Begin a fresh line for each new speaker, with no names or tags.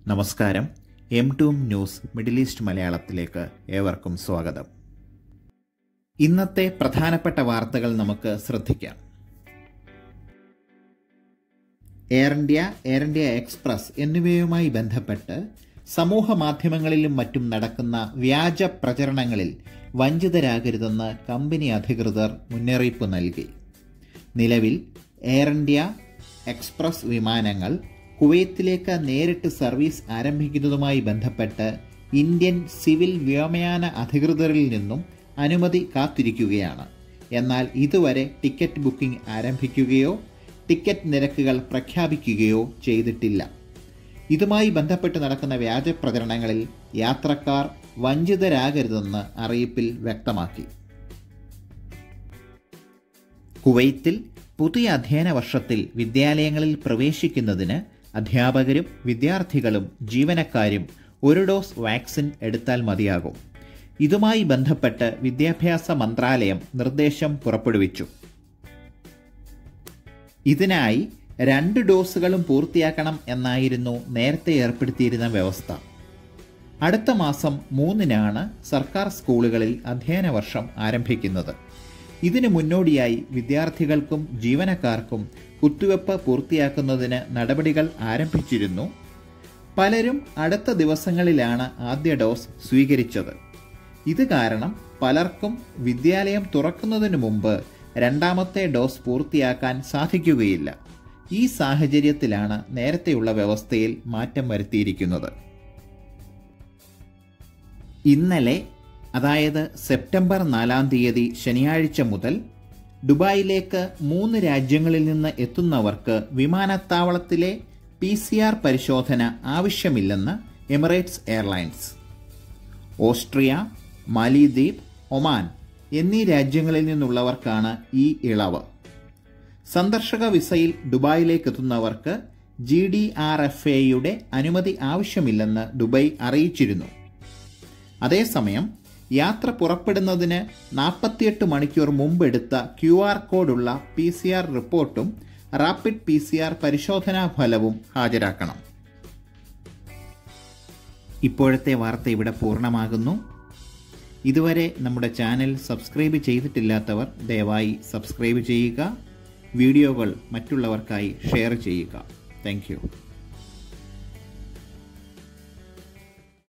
നമസ്കാരം എം ടൂം ന്യൂസ് മിഡിൽ ഈസ്റ്റ് മലയാളത്തിലേക്ക് ഏവർക്കും സ്വാഗതം ഇന്നത്തെ പ്രധാനപ്പെട്ട വാർത്തകൾ നമുക്ക് ശ്രദ്ധിക്കാം air India air India express എന്നിവയുമായി ബന്ധപ്പെട്ട് സമൂഹ മാധ്യമങ്ങളിലും മറ്റും നടക്കുന്ന വ്യാജ പ്രചരണങ്ങളിൽ വഞ്ചിതരാകരുതെന്ന് കമ്പനി അധികൃതർ മുന്നറിയിപ്പ് നൽകി നിലവിൽ എയർ ഇന്ത്യ എക്സ്പ്രസ് വിമാനങ്ങൾ കുവൈത്തിലേക്ക് നേരിട്ട് സർവീസ് ആരംഭിക്കുന്നതുമായി ബന്ധപ്പെട്ട് ഇന്ത്യൻ സിവിൽ വ്യോമയാന അധികൃതരിൽ നിന്നും അനുമതി കാത്തിരിക്കുകയാണ് എന്നാൽ ഇതുവരെ ടിക്കറ്റ് ബുക്കിംഗ് ആരംഭിക്കുകയോ ടിക്കറ്റ് നിരക്കുകൾ പ്രഖ്യാപിക്കുകയോ ചെയ്തിട്ടില്ല ഇതുമായി ബന്ധപ്പെട്ട് നടക്കുന്ന വ്യാജ പ്രചരണങ്ങളിൽ യാത്രക്കാർ വഞ്ചിതരാകരുതെന്ന് അറിയിപ്പിൽ വ്യക്തമാക്കി കുവൈത്തിൽ പുതിയ അധ്യയന വർഷത്തിൽ വിദ്യാലയങ്ങളിൽ പ്രവേശിക്കുന്നതിന് അധ്യാപകരും വിദ്യാർത്ഥികളും ജീവനക്കാരും ഒരു ഡോസ് വാക്സിൻ എടുത്താൽ മതിയാകും ഇതുമായി ബന്ധപ്പെട്ട് വിദ്യാഭ്യാസ മന്ത്രാലയം നിർദ്ദേശം പുറപ്പെടുവിച്ചു ഇതിനായി രണ്ട് ഡോസുകളും പൂർത്തിയാക്കണം എന്നായിരുന്നു നേരത്തെ ഏർപ്പെടുത്തിയിരുന്ന വ്യവസ്ഥ അടുത്ത മാസം മൂന്നിനാണ് സർക്കാർ സ്കൂളുകളിൽ അധ്യയന വർഷം ആരംഭിക്കുന്നത് ഇതിനു മുന്നോടിയായി വിദ്യാർത്ഥികൾക്കും ജീവനക്കാർക്കും കുത്തിവെപ്പ് പൂർത്തിയാക്കുന്നതിന് നടപടികൾ ആരംഭിച്ചിരുന്നു പലരും അടുത്ത ദിവസങ്ങളിലാണ് ആദ്യ ഡോസ് സ്വീകരിച്ചത് ഇത് കാരണം പലർക്കും വിദ്യാലയം തുറക്കുന്നതിനു മുമ്പ് രണ്ടാമത്തെ ഡോസ് പൂർത്തിയാക്കാൻ സാധിക്കുകയില്ല ഈ സാഹചര്യത്തിലാണ് നേരത്തെയുള്ള വ്യവസ്ഥയിൽ മാറ്റം വരുത്തിയിരിക്കുന്നത് ഇന്നലെ അതായത് സെപ്റ്റംബർ നാലാം തീയതി ശനിയാഴ്ച മുതൽ ദുബായിലേക്ക് മൂന്ന് രാജ്യങ്ങളിൽ നിന്ന് എത്തുന്നവർക്ക് വിമാനത്താവളത്തിലെ പി സി ആർ പരിശോധന ആവശ്യമില്ലെന്ന് എമിറേറ്റ്സ് എയർലൈൻസ് ഓസ്ട്രിയ മാലിദ്വീപ് ഒമാൻ എന്നീ രാജ്യങ്ങളിൽ നിന്നുള്ളവർക്കാണ് ഈ ഇളവ് സന്ദർശക വിസയിൽ ദുബായിലേക്ക് എത്തുന്നവർക്ക് ജി ഡി ആർ എഫ് എയുടെ അനുമതി ആവശ്യമില്ലെന്ന് ദുബായ് അറിയിച്ചിരുന്നു അതേസമയം യാത്ര പുറപ്പെടുന്നതിന് നാൽപ്പത്തിയെട്ട് മണിക്കൂർ മുമ്പെടുത്ത ക്യു ആർ കോഡുള്ള പി സി ആർ റിപ്പോർട്ടും റാപ്പിഡ് പി സി ആർ പരിശോധനാ ഫലവും ഹാജരാക്കണം ഇപ്പോഴത്തെ വാർത്ത ഇവിടെ പൂർണ്ണമാകുന്നു ഇതുവരെ നമ്മുടെ ചാനൽ സബ്സ്ക്രൈബ് ചെയ്തിട്ടില്ലാത്തവർ ദയവായി സബ്സ്ക്രൈബ് ചെയ്യുക വീഡിയോകൾ മറ്റുള്ളവർക്കായി ഷെയർ ചെയ്യുക താങ്ക്